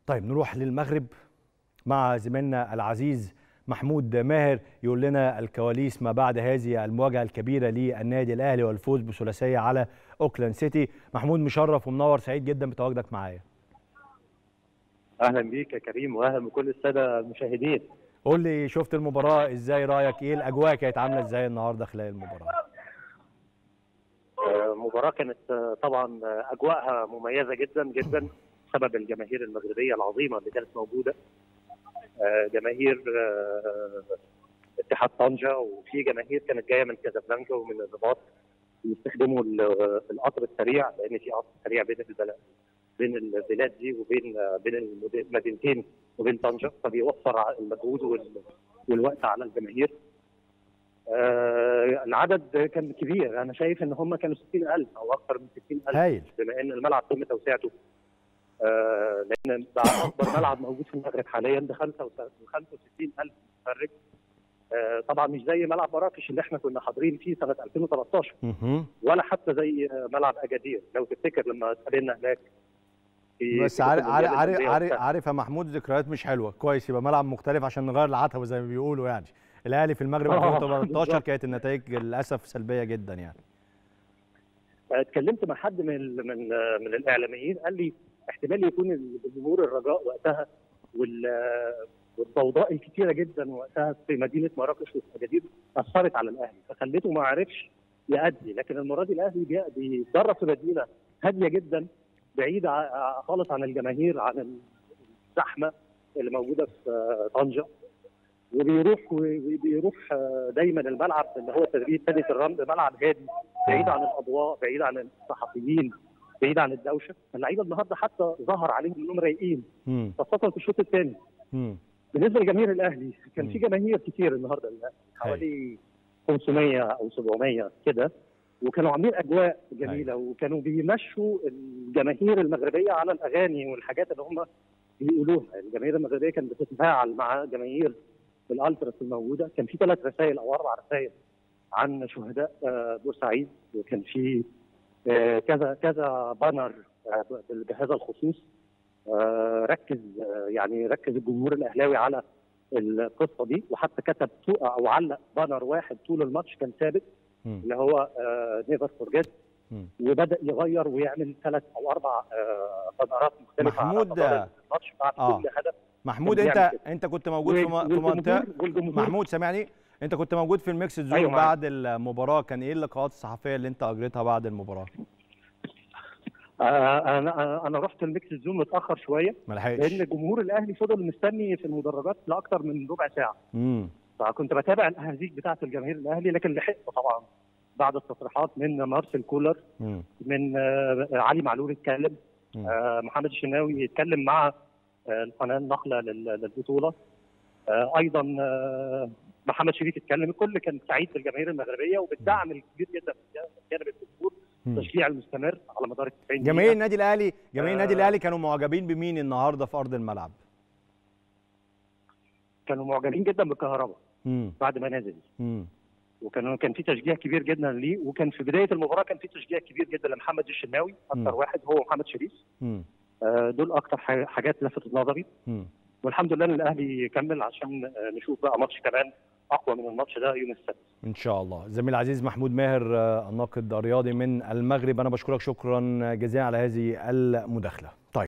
طيب نروح للمغرب مع زميلنا العزيز محمود ماهر يقول لنا الكواليس ما بعد هذه المواجهه الكبيره للنادي الاهلي والفوز بثلاثيه على اوكلاند سيتي محمود مشرف ومنور سعيد جدا بتواجدك معايا اهلا بيك يا كريم واهلا بكل الساده المشاهدين قول لي شفت المباراه ازاي رايك ايه الاجواء كانت عامله ازاي النهارده خلال المباراه المباراه كانت طبعا اجواءها مميزه جدا جدا بسبب الجماهير المغربيه العظيمه اللي كانت موجوده جماهير اتحاد طنجه وفي جماهير كانت جايه من كازابلانكا ومن الرباط بيستخدموا القطر السريع لان في قطر سريع بين البلد بين البلاد دي وبين بين المدينتين وبين طنجه فبيوفر المجهود والوقت على الجماهير. آه العدد كان كبير انا شايف ان هم كانوا 60000 او اكثر من 60000 هايل بما ان الملعب تم توسعته آه لان ده اكبر ملعب موجود في المغرب حاليا ب 65000 متفرج آه طبعا مش زي ملعب مراكش اللي احنا كنا حاضرين فيه سنه 2013 ولا حتى زي ملعب اجادير لو تفتكر لما اتقابلنا هناك بس عارف عارف عارف عارف, عارف يا محمود ذكريات مش حلوه كويس يبقى ملعب مختلف عشان نغير العتبه زي ما بيقولوا يعني الاهلي في المغرب 2013 كانت النتائج للاسف سلبيه جدا يعني اتكلمت مع حد من من من الاعلاميين قال لي احتمال يكون الجمهور الرجاء وقتها والضوضاء الكثيره جدا وقتها في مدينه مراكش وفي اجادير اثرت على الاهلي فخليته ما عرفش يأدي لكن المره دي الاهلي بيتدرب في مدينه هاديه جدا بعيده خالص عن الجماهير عن الزحمه اللي موجوده في طنجه وبيروح وبيروح دايما الملعب اللي هو تدريب ثانيه الرمل ملعب هادي بعيد عن الاضواء بعيد عن الصحفيين بعيد عن الدوشه اللعيبه النهارده حتى ظهر عليهم انهم رايقين خاصه في الشوط الثاني بالنسبه لجماهير الاهلي كان في جماهير كتير النهارده حوالي 500 او 700 كده وكانوا عاملين اجواء جميله أيوة. وكانوا بيمشوا الجماهير المغربيه على الاغاني والحاجات اللي هم بيقولوها الجماهير المغربيه كانت بتتفاعل مع جماهير الالتراس الموجوده كان في ثلاث رسائل او اربع رسائل عن شهداء بورسعيد وكان في كذا كذا بانر بهذا الخصوص ركز يعني ركز الجمهور الاهلاوي على القصه دي وحتى كتب او علق بانر واحد طول الماتش كان ثابت اللي هو نيفر فورجيت وبدا يغير ويعمل ثلاث او اربع بانرات مختلفه محمود على الماتش بعد آه. كل هدف محمود انت انت كنت موجود في في منطقه محمود سامعني انت كنت موجود في الميكس زون أيوة بعد المباراه كان ايه اللقاءات الصحفيه اللي انت اجريتها بعد المباراه آه انا انا رحت الميكس زون متاخر شويه ما لحقتش لان جمهور الاهلي فضل مستني في المدرجات لاكثر من ربع ساعه امم فكنت بتابع الاهازيج بتاعه الجماهير الاهلي لكن لحقت طبعا بعد التصريحات من مارسيل كولر مم. من آه علي معلول اتكلم آه محمد الشناوي يتكلم مع آه القناه النقله للبطوله آه ايضا آه محمد شريف اتكلم الكل كان سعيد بالجماهير المغربيه وبالدعم الكبير جدا من جانب الجمهور التشجيع المستمر على مدار 90 جماهير النادي الاهلي جماهير النادي آه الاهلي كانوا معجبين بمين النهارده في ارض الملعب؟ كانوا معجبين جدا بكهرباء بعد ما نزل مم. وكان كان في تشجيع كبير جدا ليه وكان في بدايه المباراه كان في تشجيع كبير جدا لمحمد الشناوي اكثر واحد هو محمد شريف آه دول اكثر حاجات لفتت نظري والحمد لله ان الاهلي يكمل عشان نشوف بقى ماتش كمان اقوى من الماتش ده يوم السبت ان شاء الله زميل العزيز محمود ماهر الناقد الرياضي من المغرب انا بشكرك شكرا جزيلا على هذه المداخله طيب